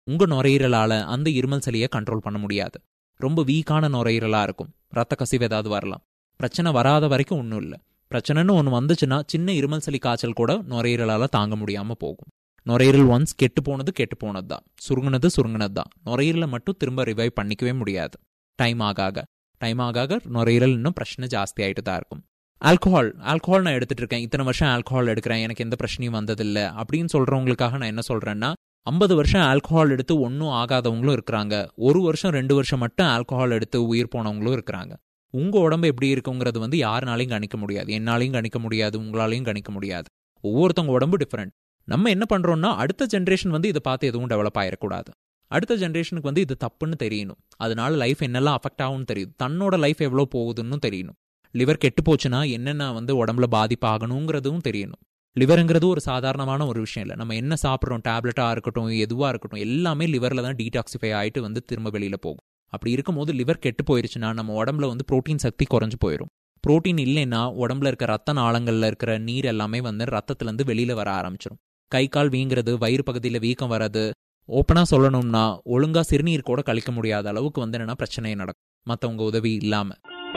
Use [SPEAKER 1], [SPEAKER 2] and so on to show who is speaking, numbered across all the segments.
[SPEAKER 1] உங்க நுரையீரலால அந்த இருமல் சளியை கண்ட்ரோல் பண்ண முடியாது ரொம்ப வீக்கான நுரையீரலா இருக்கும் ரத்த கசிவு ஏதாவது வரலாம் பிரச்சனை வராத வரைக்கும் ஒன்றும் இல்லை பிரச்சனைன்னு ஒன்று வந்துச்சுன்னா சின்ன இருமல் சளி காய்ச்சல் கூட நுரையீரலால தாங்க முடியாம போகும் நுரையீரல் ஒன்ஸ் கெட்டு போனது கெட்டு போனது தான் சுருங்குனது சுருங்குனது தான் நுரையீரலை மட்டும் திரும்ப ரிவைவ் பண்ணிக்கவே முடியாது டைம் ஆக ஆக டைம் ஆக ஆக நுரையீரல் இன்னும் பிரச்சனை ஜாஸ்தி ஆயிட்டு தான் இருக்கும் ஆல்கஹால் ஆல்கஹால் நான் எடுத்துட்டு இருக்கேன் இத்தனை வருஷம் ஆல்கஹால் எடுக்கிறேன் எனக்கு எந்த பிரச்சனையும் வந்ததில்லை அப்படின்னு சொல்றவங்களுக்காக நான் என்ன சொல்றேன்னா ஐம்பது வருஷம் ஆல்கஹால் எடுத்து ஒன்றும் ஆகாதவங்களும் இருக்கிறாங்க ஒரு வருஷம் ரெண்டு வருஷம் மட்டும் ஆல்கஹால் எடுத்து உயிர் போனவங்களும் இருக்கிறாங்க உங்க உடம்பு எப்படி இருக்குங்கிறது வந்து யாருனாலையும் கணிக்க முடியாது என்னாலையும் கணிக்க முடியாது உங்களாலையும் கணிக்க முடியாது ஒவ்வொருத்தவங்க உடம்பு டிஃப்ரெண்ட் நம்ம என்ன பண்றோம்னா அடுத்த ஜென்ரேஷன் வந்து இதை பார்த்து எதுவும் டெவலப் ஆயிடக்கூடாது அடுத்த ஜென்ரேஷனுக்கு வந்து இது தப்புன்னு தெரியணும் அதனால லைஃப் என்னெல்லாம் அஃபெக்ட் ஆகும்னு தெரியும் தன்னோட லைஃப் எவ்வளோ போகுதுன்னு தெரியணும் லிவர் கெட்டு போச்சுன்னா என்னென்ன வந்து உடம்புல பாதிப்பு ஆகணுங்கிறதும் தெரியணும் லிவருங்கிறது ஒரு சாதாரணமான ஒரு விஷயம் இல்லை நம்ம என்ன சாப்பிட்றோம் டேப்லெட்டாக இருக்கட்டும் எதுவாக இருக்கட்டும் எல்லாமே லிவரில் தான் டீடாக்சிஃபை ஆகிட்டு வந்து திரும்ப வெளியில் போகும் அப்படி இருக்கும்போது லிவர் கெட்டு போயிருச்சுன்னா நம்ம உடம்புல வந்து புரோட்டீன் சக்தி குறைஞ்சு போயிடும் புரோட்டீன் இல்லைன்னா உடம்புல இருக்க ரத்த நாளங்களில் இருக்கிற நீர் எல்லாமே வந்து ரத்தத்துலேருந்து வெளியில் வர ஆரம்பிச்சிடும் கை கால் வீங்கிறது வயிறு பகுதியில் வீக்கம் வர்றது ஓப்பனாக சொல்லணும்னா ஒழுங்காக சிறுநீர் கூட கழிக்க முடியாத அளவுக்கு வந்து என்னென்னா பிரச்சனை நடக்கும் மற்றவங்க உதவி இல்லாமல்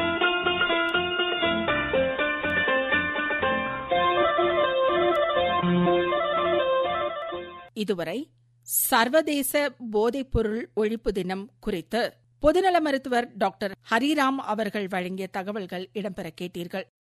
[SPEAKER 2] இதுவரை சர்வதேச போதைப்பொருள் ஒழிப்பு தினம் குறித்து பொதுநல மருத்துவர் டாக்டர் ஹரிராம் அவர்கள் வழங்கிய தகவல்கள் இடம்பெற கேட்டீர்கள்